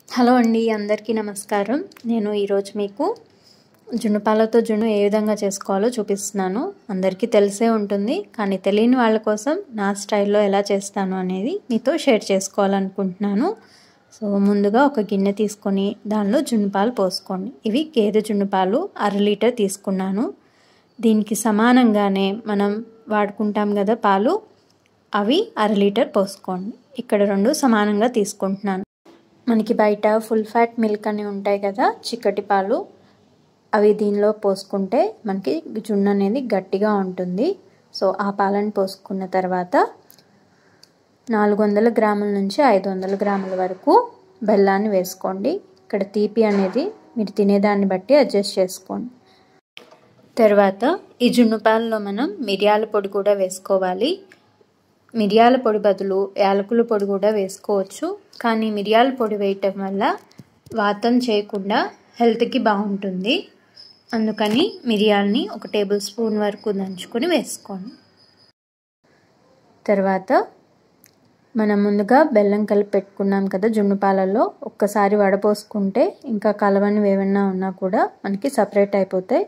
hello అండి అందరికీ నమస్కారం నేను ఈరోజు మీకు జున్ను పాలతో జున్ను ఏ విధంగా చేసుకోవాలో చూపిస్తున్నాను అందరికీ తెలిసే ఉంటుంది కానీ తెలియని వాళ్ళ కోసం నా స్టైల్లో ఎలా చేస్తాను అనేది మీతో షేర్ చేసుకోవాలనుకుంటున్నాను సో ముందుగా ఒక గిన్నె తీసుకొని దానిలో జున్ను పాలు పోసుకోండి ఇవి గేదె జున్ను పాలు అర లీటర్ తీసుకున్నాను దీనికి సమానంగానే మనం వాడుకుంటాం కదా పాలు అవి అర లీటర్ పోసుకోండి ఇక్కడ రెండు సమానంగా తీసుకుంటున్నాను మనకి బయట ఫుల్ ఫ్యాట్ మిల్క్ అని ఉంటాయి కదా చిక్కటి పాలు అవి దీనిలో పోసుకుంటే మనకి జున్ను అనేది గట్టిగా ఉంటుంది సో ఆ పాలను పోసుకున్న తర్వాత నాలుగు వందల గ్రాముల నుంచి ఐదు వందల గ్రాముల వరకు బెల్లాన్ని వేసుకోండి ఇక్కడ తీపి అనేది మీరు తినేదాన్ని బట్టి అడ్జస్ట్ చేసుకోండి తర్వాత ఈ జున్ను పాలలో మనం మిరియాల పొడి కూడా వేసుకోవాలి మిరియాల పొడి బదులు యాలకుల పొడి కూడా వేసుకోవచ్చు కానీ మిరియాల పొడి వేయటం వల్ల వాతం చేయకుండా హెల్త్కి బాగుంటుంది అందుకని మిరియాలని ఒక టేబుల్ స్పూన్ వరకు దంచుకొని వేసుకోండి తర్వాత మనం ముందుగా బెల్లం కలిపి పెట్టుకున్నాం కదా జున్ను పాలల్లో ఒక్కసారి వడపోసుకుంటే ఇంకా కలవని ఏమన్నా ఉన్నా కూడా మనకి సపరేట్ అయిపోతాయి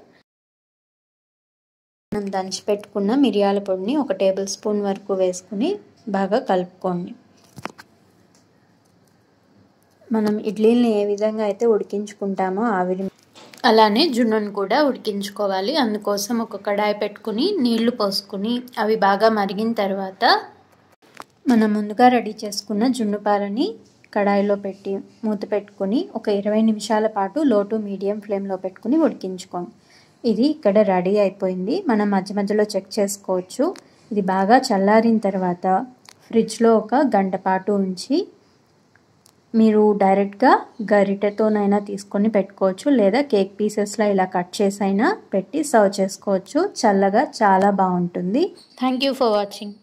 మనం దంచి పెట్టుకున్న మిరియాల పొడిని ఒక టేబుల్ స్పూన్ వరకు వేసుకుని బాగా కలుపుకోండి మనం ఇడ్లీని ఏ విధంగా అయితే ఉడికించుకుంటామో ఆవిరి అలానే జున్నును కూడా ఉడికించుకోవాలి అందుకోసం ఒక కడాయి పెట్టుకుని నీళ్లు పోసుకుని అవి బాగా మరిగిన తర్వాత మనం ముందుగా రెడీ చేసుకున్న జున్ను పాలని కడాయిలో పెట్టి మూత పెట్టుకుని ఒక ఇరవై నిమిషాల పాటు లో టు మీడియం ఫ్లేమ్లో పెట్టుకుని ఉడికించుకోండి ఇది ఇక్కడ రెడీ అయిపోయింది మనం మధ్య మధ్యలో చెక్ చేసుకోవచ్చు ఇది బాగా చల్లారిన తర్వాత ఫ్రిడ్జ్లో ఒక గంట పాటు ఉంచి మీరు డైరెక్ట్గా గరిటెతోనైనా తీసుకొని పెట్టుకోవచ్చు లేదా కేక్ పీసెస్లో ఇలా కట్ చేసైనా పెట్టి సర్వ్ చేసుకోవచ్చు చల్లగా చాలా బాగుంటుంది థ్యాంక్ యూ ఫర్ వాచింగ్